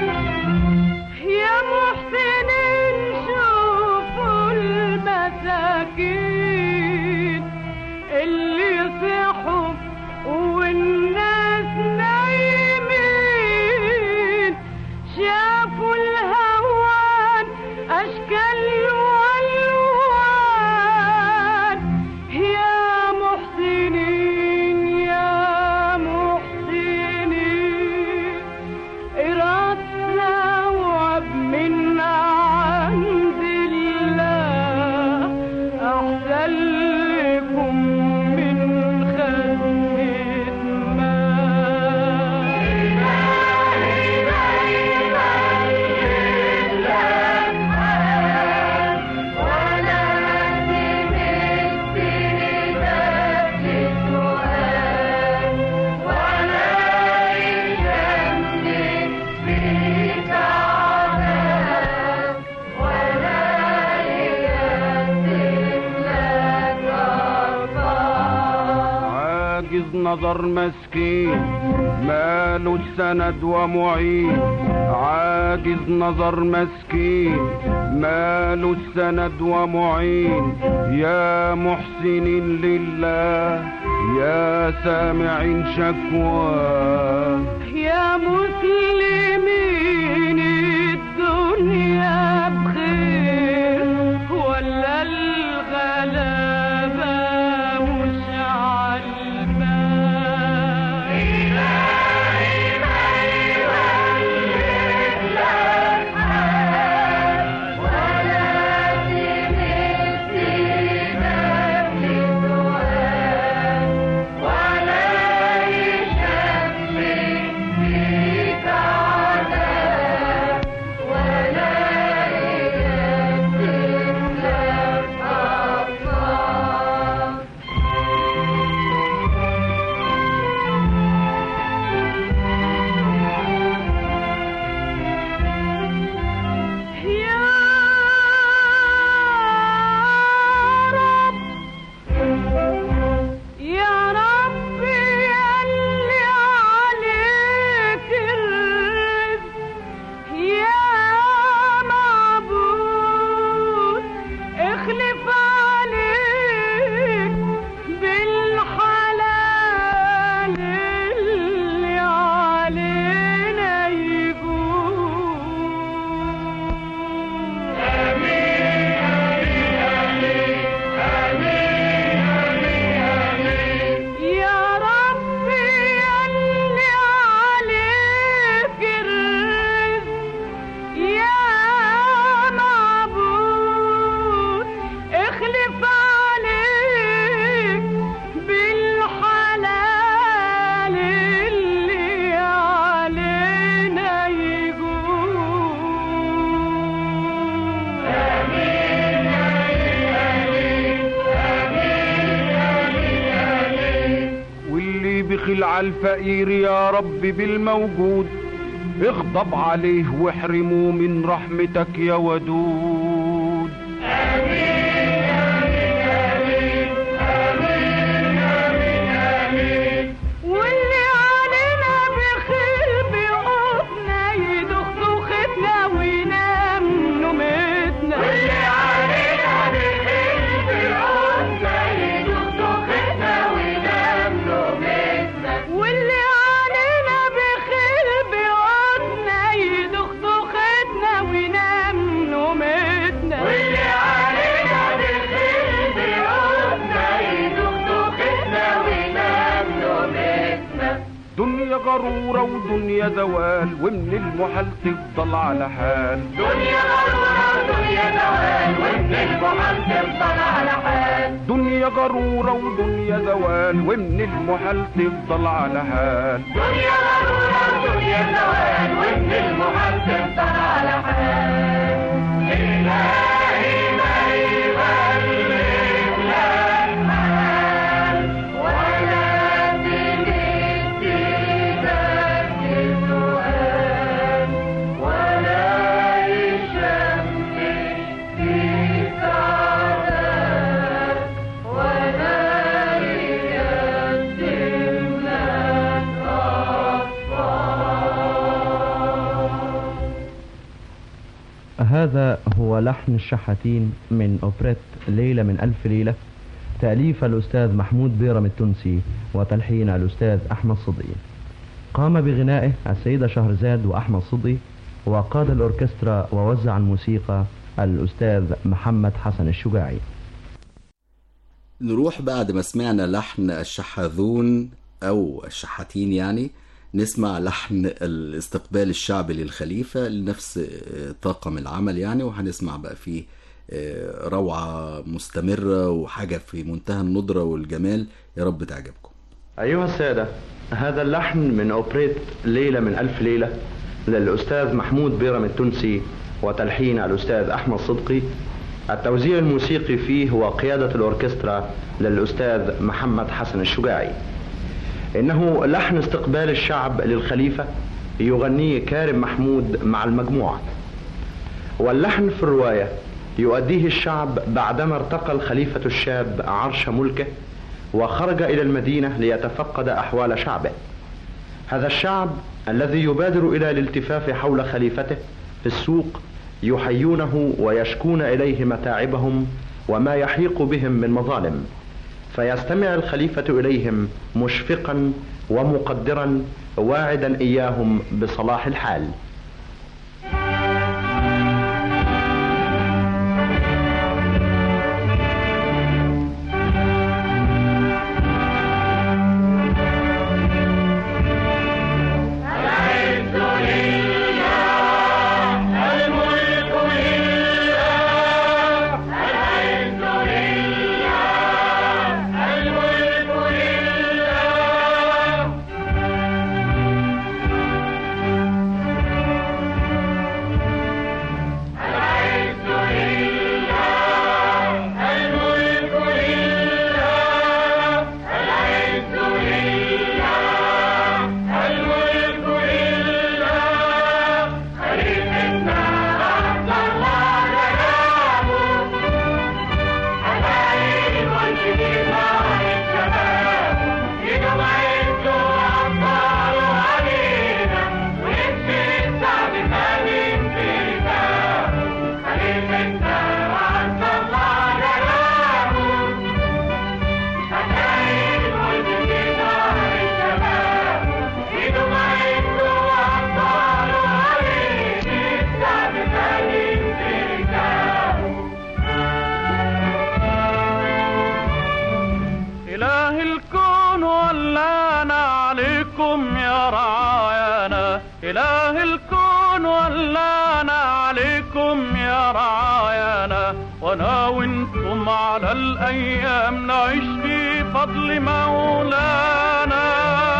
يا محسنين شوفوا المساكين اللي صحوا والناس نايمين شافوا الهوان أشكال والوان يا محسنين يا محسنين إراد ثواب من عند الله أحسن لكم من خدمة عاجز نظر مسكين ماله السند ومعين عاجز نظر مسكين ماله السند ومعين يا محسنين لله يا سامعين شكواه يا مسلمين الدنيا بخير ولا الغلابة مش يا رب يا رب يلي عليك الرزق يا معبود اخلف عليك بالحلال اللي علينا يجوز يا ربي يلي عليك الرزق يا معبود اخلف عليك بالحلال اللي علينا يجوز واللي بخل على الفقير يا رب بالموجود اغضب عليه واحرمه من رحمتك يا ودود واللي علينا بخير زوال ومن المحال تفضل على حال دنيا غرورة ودنيا زوال ومن المحال تفضل على حال دنيا غرورة ودنيا زوال ومن المحال تفضل على حال دنيا غرورة ودنيا زوال ومن المحال تفضل على حال إلهي ما يغلب لك حال ولا تجد ذاك السؤال ولا يشمش فيك عذاب ولا يقدم لك أطفال هذا هو لحن الشحاتين من أوبريت ليلة من ألف ليلة تأليف الأستاذ محمود بيرم التونسي وتلحين الأستاذ أحمد صدقي قام بغنائه السيدة شهرزاد وأحمد صدقي وقاد الأوركسترا ووزع الموسيقى الأستاذ محمد حسن الشجاعي نروح بعد ما سمعنا لحن الشحاذون أو الشحاتين يعني نسمع لحن الاستقبال الشعبي للخليفة لنفس طاقم العمل يعني وهنسمع بقى فيه آه، روعة مستمرة وحاجة في منتهى الندرة والجمال يا رب تعجبكم أيها السادة هذا اللحن من أوبريت ليلة من ألف ليلة للأستاذ محمود بيرم التونسي وتلحين الأستاذ أحمد صدقي التوزيع الموسيقي فيه وقيادة الأوركسترا للأستاذ محمد حسن الشجاعي إنه لحن استقبال الشعب للخليفة يغنيه كارم محمود مع المجموعة واللحن في الرواية يؤديه الشعب بعدما ارتقى الخليفة الشاب عرش ملكه وخرج إلى المدينة ليتفقد أحوال شعبه هذا الشعب الذي يبادر إلى الالتفاف حول خليفته في السوق يحيونه ويشكون إليه متاعبهم وما يحيق بهم من مظالم فيستمع الخليفة إليهم مشفقا ومقدرا واعدا إياهم بصلاح الحال العز لله الملك لله العز لله الملك لله العز لله الملك لله العز لله الملك لله خليفتنا عبد الله جنابه حبايب الملك مع الشباب يدوم عزه وأبطاله علينا ويكفي السعد كريم في ركابه خليفتنا عبد الله جنابه حبايب الملك مع الشباب يدوم عزه وأبطاله علينا السعد كريم في ركابه إله الكون ولانا عليكم يا رعايانا إله الكون ولانا عليكم يا رعايانا وانا وانتم على الأيام نعيش في فضل مولانا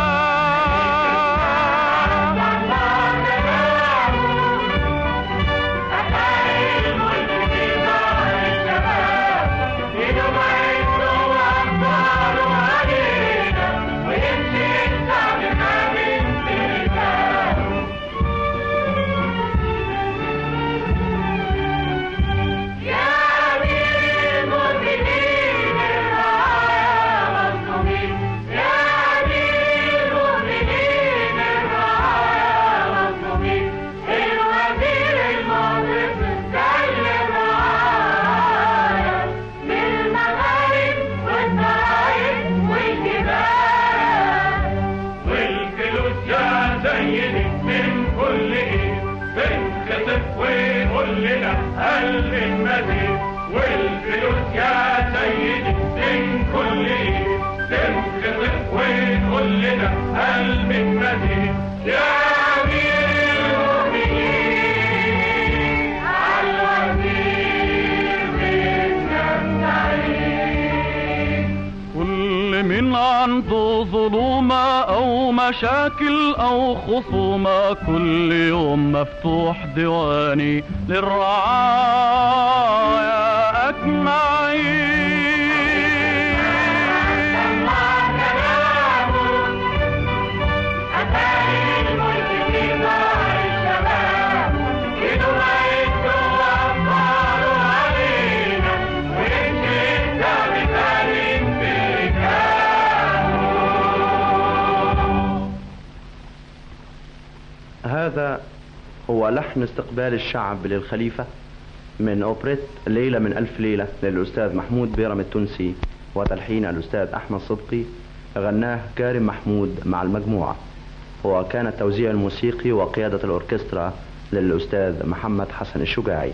والفلوس يا سيدي من كل ايد بنخطف ونقول لنا هل المزيد والفلوس يا سيدي من كل ايد بنخطف ونقول لنا هل من مزيد يا عنده ظلومة أو مشاكل أو خصومة كل يوم مفتوح ديواني للرعايا أجمعين هذا هو لحن استقبال الشعب للخليفة من أوبريت ليلة من ألف ليلة للأستاذ محمود بيرم التونسي وتلحين الأستاذ أحمد صدقي غناه كارم محمود مع المجموعة وكان التوزيع الموسيقي وقيادة الأوركسترا للأستاذ محمد حسن الشجاعي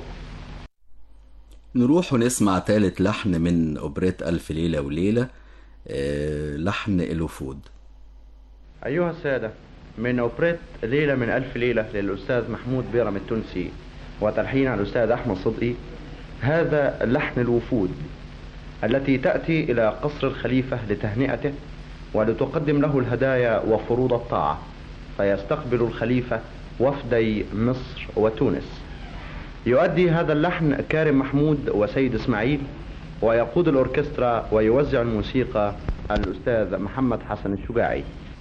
نروح ونسمع تالت لحن من أوبريت ألف ليلة وليلة آه، لحن الوفود أيها السادة من أوبريت ليلة من ألف ليلة للأستاذ محمود بيرم التونسي وتلحين الأستاذ أحمد صدقي هذا لحن الوفود التي تأتي إلى قصر الخليفة لتهنئته ولتقدم له الهدايا وفروض الطاعة فيستقبل الخليفة وفدي مصر وتونس يؤدي هذا اللحن كارم محمود وسيد إسماعيل ويقود الأوركسترا ويوزع الموسيقى الأستاذ محمد حسن الشجاعي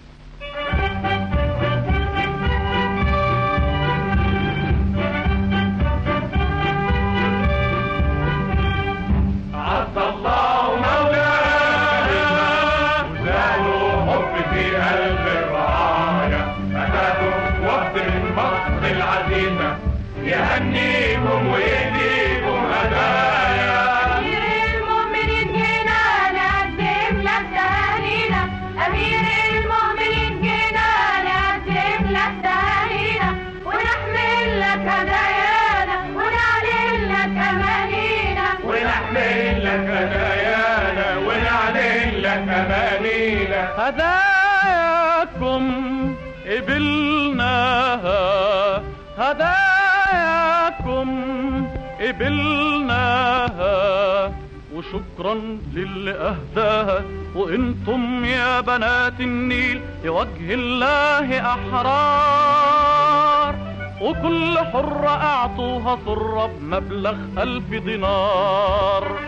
عز الله مولانا وزادوا حب في قلب الرعايا أتاكم وفد من مصر العزيزة يهنيكم ويهديكم هدايا أمير المؤمنين جينا نقدم لك تهانينا أمير المؤمنين جينا نقدم لك تهانينا ونحمل لك هدايانا ونعلن لك أمانينا ونحمل لك هدايانا ونعلن لك أمانينا هداياكم قبلناها هداياكم قبلناها وشكرا للي أهداها وانتم يا بنات النيل لوجه الله أحرار وكل حرة أعطوها سرة بمبلغ ألف دينار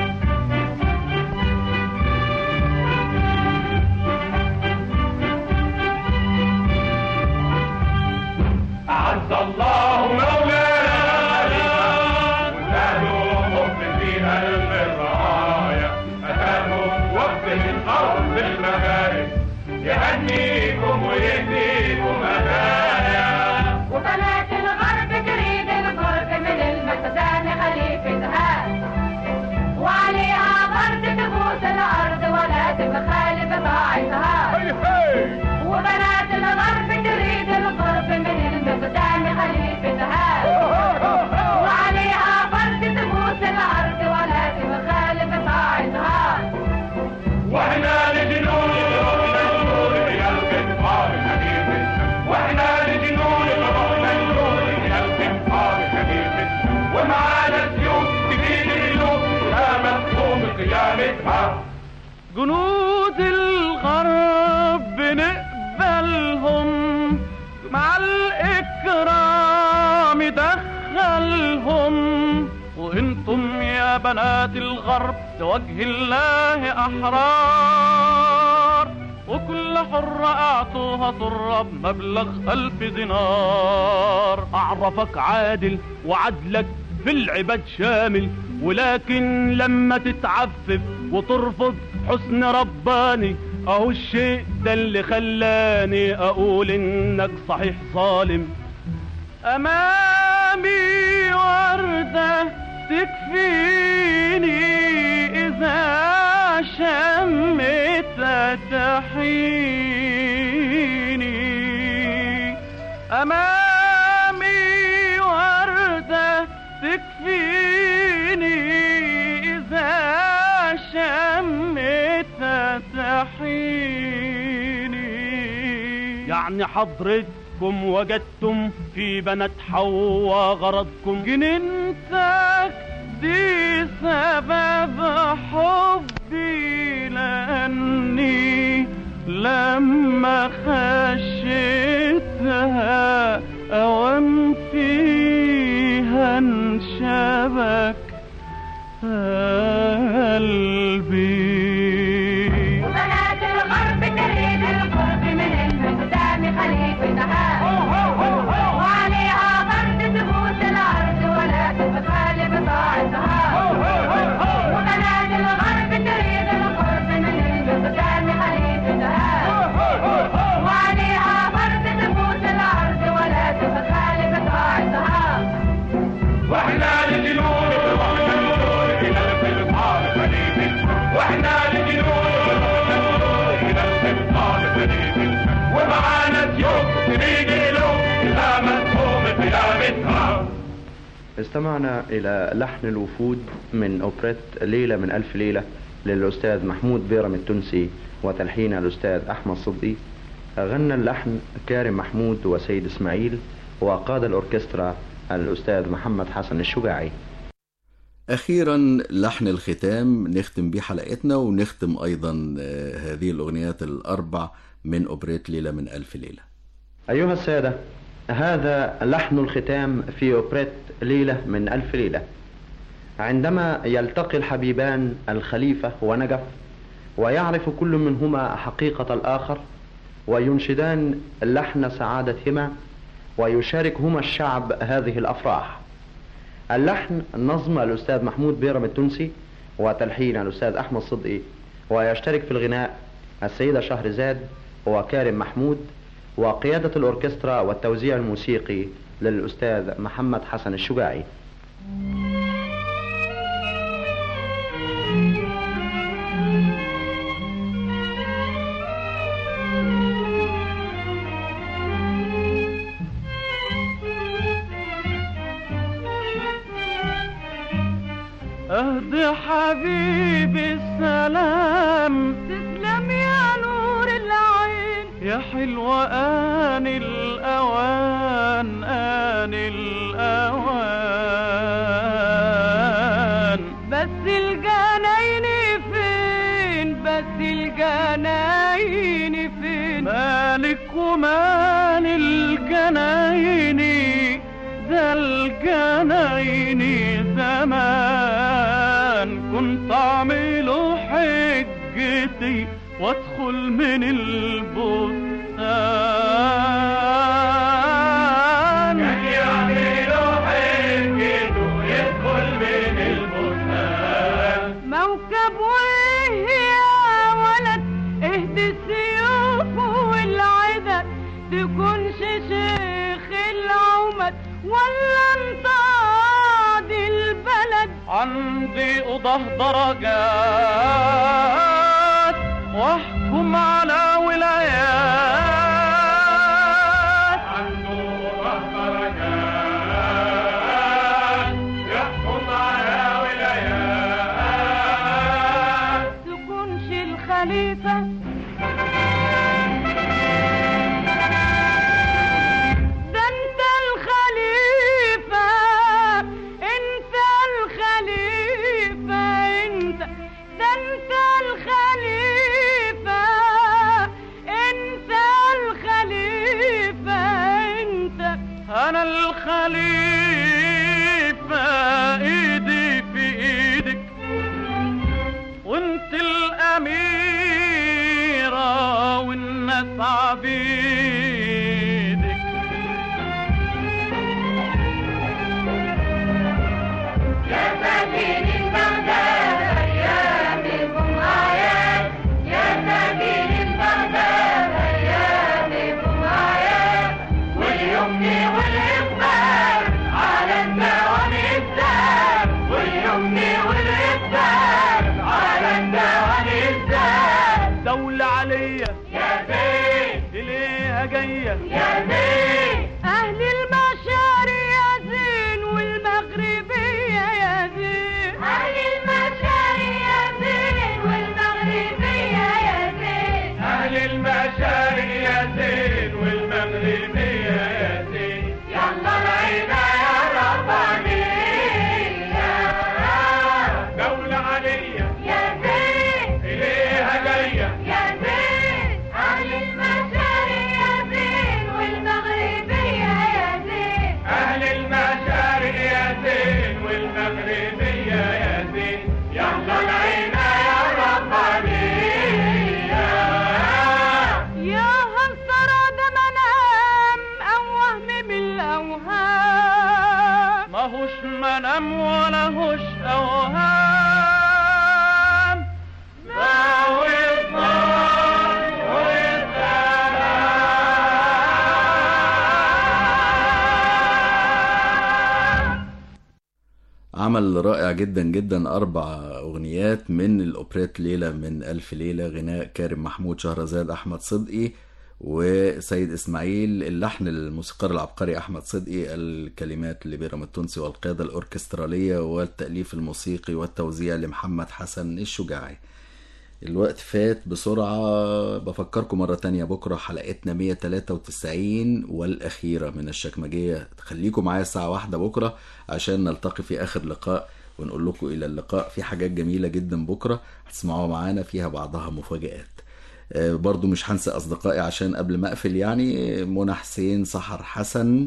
أعز الله مولانا وزادوا حب في قلب الرعايا أتاكم وقت من أرض المغارب يهنيكم ويهديكم هدايا وبنات الغرب تريد القرب من المسدان خليفتها وعليها برد تبوس الأرض ولا تخالف طاعتها وبنات الغرب تريد القرب من المسدان خليفتها وعليها برد تبوس الأرض ولا تخالف طاعتها واحنا لجنون الجنود من الكفار حبيبي واحنا لجنون الجنود من الكفار حبيبي ومعانا سيوف تفيد القلوب يا مفهوم قيامتها جنود الغرب نقبلهم مع الإكرام دخلهم وانتم يا بنات الغرب لوجه الله أحرار وكل حرة أعطوها سرة بمبلغ ألف دينار أعرفك عادل وعدلك في العباد شامل ولكن لما تتعفف وترفض حسن رباني اهو الشيء ده اللي خلاني اقول انك صحيح ظالم امامي وردة تكفيني اذا شمت تحيني امامي وردة تكفيني اذا شمت تحيني يعني حضرتكم وجدتم في بنات حواء غرضكم جننتك دي سبب حبي لأني لما خشيتها أوام فيها انشبك قلبي وبنات الغرب تريد القرب من المقدام خليفتها وعليها برد تبوس الأرض ولا تتخالف طاعتها وبنات الغرب تريد القرب من المقدام خليفتها وعليها برد تبوس الأرض ولا تتخالف طاعتها واحنا لجنود إلى القطار خليفة واحنا لجنود إلى القطار خليفة ومعانا سيوف تريد له إذا مدفوم قيامتها استمعنا إلى لحن الوفود من أوبريت ليلة من ألف ليلة للأستاذ محمود بيرم التونسي وتلحين الأستاذ أحمد صدقي غنى اللحن كارم محمود وسيد إسماعيل وقاد الأوركسترا الأستاذ محمد حسن الشجاعي أخيرا لحن الختام نختم بيه حلقتنا ونختم أيضا آه، هذه الأغنيات الأربع من أوبريت ليلة من ألف ليلة أيها السادة هذا لحن الختام في أوبريت ليلة من ألف ليلة عندما يلتقي الحبيبان الخليفة ونجف ويعرف كل منهما حقيقة الآخر وينشدان لحن سعادتهما ويشاركهما الشعب هذه الأفراح اللحن نظم الأستاذ محمود بيرم التونسي وتلحين الأستاذ أحمد صدقي ويشترك في الغناء السيدة شهرزاد وكارم محمود وقيادة الأوركسترا والتوزيع الموسيقي للأستاذ محمد حسن الشجاعي اهدي حبيبي السلام تسلم يا نور العين يا حلوة آن الأوان آن الأوان بس الجناين فين بس الجناين فين مالك ومال الجناين ده الجناين زمان كنت اعمله حجتي وادخل من البستان كان يعملوا حجته يدخل من البستان موكب وإيه يا ولد اهدي السيوف والعدد تكونش شيخ العمد ولا انت قاضي البلد عندي أوضة درجات واحكم على ولايات عنده درجات يحكم على ولايات تكونش الخليفة ده انت الخليفة انت الخليفة انت ده انت الخليفة انت الخليفة انت أنا الخليفة إيدي في إيدك وانت الأميرة والناس عبيدك يا ساكن البغداد أيامكم آيات يا ساكن البغداد أيامكم آيات واليمن والإقبال على الدوام الزاد واليمن والإقبال على الدوام الزاد دولة عليا يا زين إليها منام ولا هوش اوهام زاوية نار عمل رائع جدا جدا أربع أغنيات من الأوبريت ليلة من ألف ليلة غناء كارم محمود شهرزاد أحمد صدقي وسيد إسماعيل اللحن الموسيقار العبقري أحمد صدقي الكلمات لبيرام التونسي والقيادة الأوركسترالية والتأليف الموسيقي والتوزيع لمحمد حسن الشجاعي الوقت فات بسرعة بفكركم مرة تانية بكرة حلقتنا 193 والأخيرة من الشكمجية خليكم معايا الساعة واحدة بكرة عشان نلتقي في آخر لقاء ونقول لكم إلى اللقاء في حاجات جميلة جدا بكرة هتسمعوها معانا فيها بعضها مفاجآت آه، برضو مش هنسى أصدقائي عشان قبل ما أقفل يعني منى حسين سحر حسن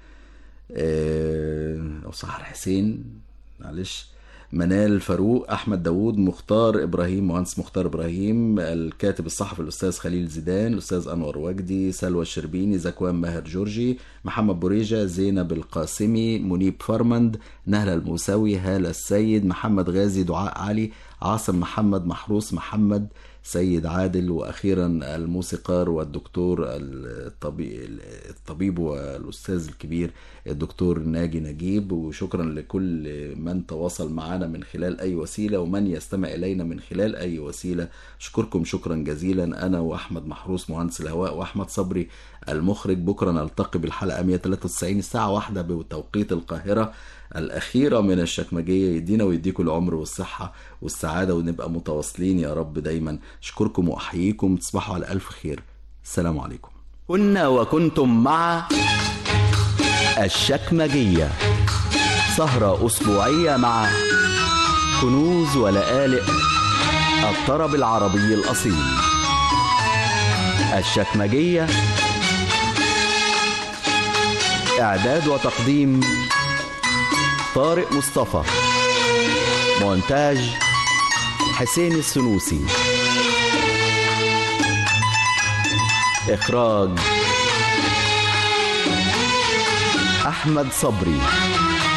آه، أو سحر حسين معلش منال فاروق احمد داوود مختار ابراهيم مهندس مختار ابراهيم الكاتب الصحفي الاستاذ خليل زيدان الاستاذ انور وجدي سلوى الشربيني زكوان ماهر جورجي محمد بوريجا زينب القاسمي منيب فرمند نهله الموسوي هاله السيد محمد غازي دعاء علي عاصم محمد محروس محمد سيد عادل واخيرا الموسيقار والدكتور الطبيب الطبيب والاستاذ الكبير الدكتور ناجي نجيب وشكرا لكل من تواصل معنا من خلال اي وسيله ومن يستمع الينا من خلال اي وسيله اشكركم شكرا جزيلا انا واحمد محروس مهندس الهواء واحمد صبري المخرج بكره نلتقي بالحلقه 193 الساعه واحدة بتوقيت القاهره الأخيرة من الشكمجية يدينا ويديكم العمر والصحة والسعادة ونبقى متواصلين يا رب دايما أشكركم وأحييكم تصبحوا على ألف خير السلام عليكم كنا وكنتم مع الشكمجية سهرة أسبوعية مع كنوز ولآلئ الطرب العربي الأصيل الشكمجية إعداد وتقديم طارق مصطفى مونتاج حسين السنوسي إخراج أحمد صبري